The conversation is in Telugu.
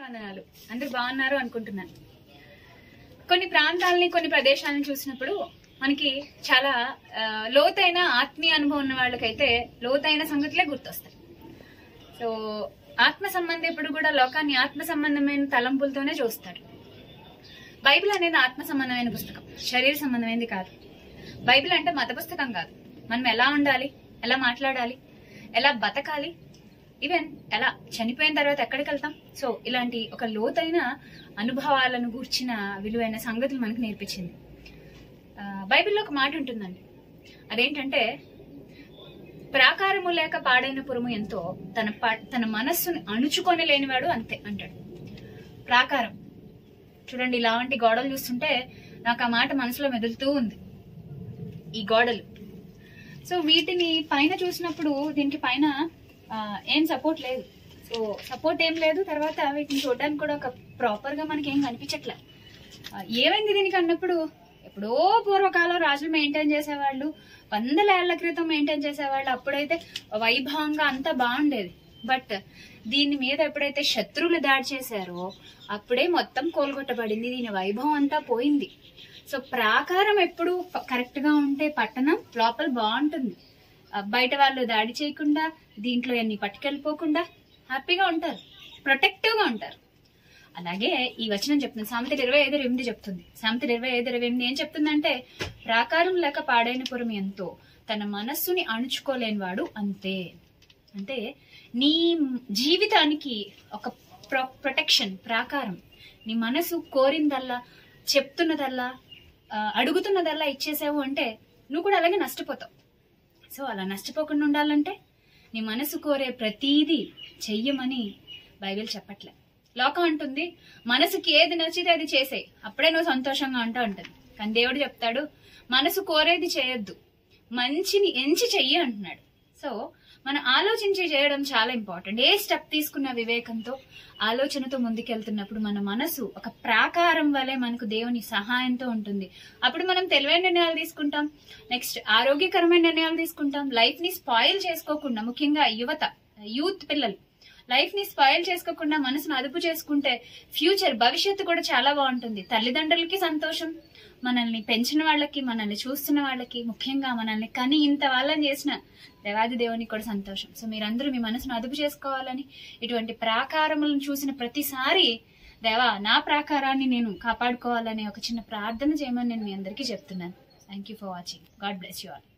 వందనాలు అందరు బాగున్నారు అనుకుంటున్నాను కొన్ని ప్రాంతాలని కొన్ని ప్రదేశాలను చూసినప్పుడు మనకి చాలా ఆ, లోతైన ఆత్మీయ అనుభవం ఉన్న వాళ్ళకైతే లోతైన సంగతులే గుర్తొస్తాయి సో ఆత్మ సంబంధం ఎప్పుడు కూడా లోకాన్ని ఆత్మ సంబంధమైన తలంపులతోనే చూస్తాడు బైబిల్ అనేది ఆత్మ సంబంధమైన పుస్తకం శరీర సంబంధమైనది కాదు బైబిల్ అంటే మత పుస్తకం కాదు మనం ఎలా ఉండాలి ఎలా మాట్లాడాలి ఎలా బతకాలి ఈవెన్ ఎలా చనిపోయిన తర్వాత ఎక్కడికి వెళ్తాం సో ఇలాంటి ఒక లోతైన అనుభవాలను గూర్చిన విలువైన సంగతులు మనకు నేర్పించింది ఆ, బైబిల్లో ఒక మాట ఉంటుందండి అదేంటంటే ప్రాకారము లేక పాడైన పురము ఎంతో తన ప- తన మనస్సుని అణుచుకొని లేనివాడు అంతే అంటాడు ప్రాకారం చూడండి ఇలాంటి గోడలు చూస్తుంటే నాకు ఆ మాట మనసులో మెదులుతూ ఉంది ఈ గోడలు సో వీటిని పైన చూసినప్పుడు దీనికి పైన ఆ, ఏం సపోర్ట్ లేదు సో సపోర్ట్ ఏం లేదు తర్వాత వీటిని చూడడానికి కూడా ఒక ప్రాపర్ గా మనకి ఏం కనిపించట్లే ఆ, ఏమైంది దీనికి అన్నప్పుడు ఎప్పుడో పూర్వకాలం రాజులు మెయింటైన్ చేసేవాళ్ళు వందల ఏళ్ల క్రితం మెయింటైన్ చేసేవాళ్ళు అప్పుడైతే వైభవంగా అంతా బాగుండేది బట్ దీని మీద ఎప్పుడైతే శత్రువులు దాడి చేశారో అప్పుడే మొత్తం కోలుగొట్టబడింది దీని వైభవం అంతా పోయింది సో ప్రాకారం ఎప్పుడు కరెక్ట్ గా ఉంటే పట్టణం లోపల బాగుంటుంది ఆ, బయట వాళ్ళు దాడి చేయకుండా దీంట్లో ఎన్ని పట్టుకెళ్ళిపోకుండా హ్యాపీగా ఉంటారు ప్రొటెక్టివ్ గా ఉంటారు అలాగే ఈ వచనం చెప్తుంది సామెతలు ఇరవై ఐదు ఎనిమిది చెప్తుంది సామెతలు ఇరవై ఐదు ఇరవై ఎనిమిది ఏం చెప్తుందంటే ప్రాకారం లేక పాడైన పురం ఎంతో తన మనస్సుని అణుచుకోలేని వాడు అంతే అంటే నీ జీవితానికి ఒక ప్రొ ప్రొటెక్షన్ ప్రాకారం నీ మనసు కోరిందల్లా చెప్తున్నదల్లా ఆ, అడుగుతున్నదల్లా ఇచ్చేసావు అంటే నువ్వు కూడా అలాగే నష్టపోతావు సో అలా నష్టపోకుండా ఉండాలంటే నీ మనసు కోరే ప్రతీది చెయ్యమని బైబిల్ చెప్పట్లే లోకం అంటుంది మనసుకి ఏది నచ్చితే అది చేసేయి అప్పుడే నువ్వు సంతోషంగా ఉంటా ఉంటుంది కానీ దేవుడు చెప్తాడు మనసు కోరేది చేయొద్దు మంచిని ఎంచి చెయ్యి అంటున్నాడు సో మనం ఆలోచించి చేయడం చాలా ఇంపార్టెంట్ ఏ స్టెప్ తీసుకున్న వివేకంతో ఆలోచనతో ముందుకెళ్తున్నప్పుడు మన మనసు ఒక ప్రాకారం వలె మనకు దేవుని సహాయంతో ఉంటుంది అప్పుడు మనం తెలివైన నిర్ణయాలు తీసుకుంటాం నెక్స్ట్ ఆరోగ్యకరమైన నిర్ణయాలు తీసుకుంటాం లైఫ్ ని స్పాయిల్ చేసుకోకుండా ముఖ్యంగా యువత యూత్ పిల్లలు లైఫ్ ని స్పాయిల్ చేసుకోకుండా మనసును అదుపు చేసుకుంటే ఫ్యూచర్ భవిష్యత్తు కూడా చాలా బాగుంటుంది తల్లిదండ్రులకి సంతోషం మనల్ని పెంచిన వాళ్ళకి మనల్ని చూస్తున్న వాళ్ళకి ముఖ్యంగా మనల్ని కని ఇంత వాళ్ళని చేసిన దేవాది దేవునికి కూడా సంతోషం సో మీరందరూ మీ మనసును అదుపు చేసుకోవాలని ఇటువంటి ప్రాకారములను చూసిన ప్రతిసారి దేవా నా ప్రాకారాన్ని నేను కాపాడుకోవాలనే ఒక చిన్న ప్రార్థన చేయమని నేను మీ అందరికీ చెప్తున్నాను thank you for watching God bless you all